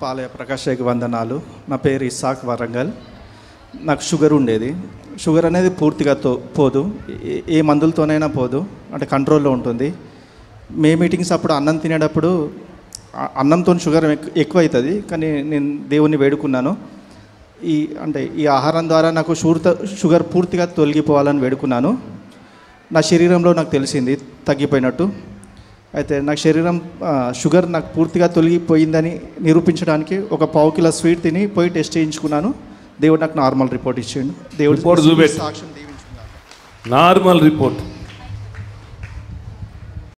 పాలయ ప్రకాశయ్యకి వందనాలు నా పేరు ఇసాక్ వరంగల్ నాకు షుగర్ ఉండేది షుగర్ అనేది పూర్తిగా తో పోదు ఏ- ఏ మందులతోనైనా పోదు అంటే కంట్రోల్లో ఉంటుంది మే మీటింగ్స్ అప్పుడు అన్నం తినేటప్పుడు ఆ- అన్నంతో షుగర్ ఎక్కు- ఎక్కువ అవుతుంది కానీ నేను దేవుణ్ణి వేడుకున్నాను ఈ అంటే ఈ ఆహారం ద్వారా నాకు షూర్ షుగర్ పూర్తిగా తొలగిపోవాలని వేడుకున్నాను నా శరీరంలో నాకు తెలిసింది తగ్గిపోయినట్టు అయితే నాకు శరీరం ఆ, షుగర్ నాకు పూర్తిగా తొలగిపోయిందని నిరూపించడానికి ఒక పావు కిలో స్వీట్ తిని పోయి టెస్ట్ చేయించుకున్నాను దేవుడు నాకు నార్మల్ రిపోర్ట్ ఇచ్చిండు దేవుడు రిపోర్ట్ చూపెట్టు. సాక్ష్యం దీవించుకున్నాను నార్మల్ రిపోర్ట్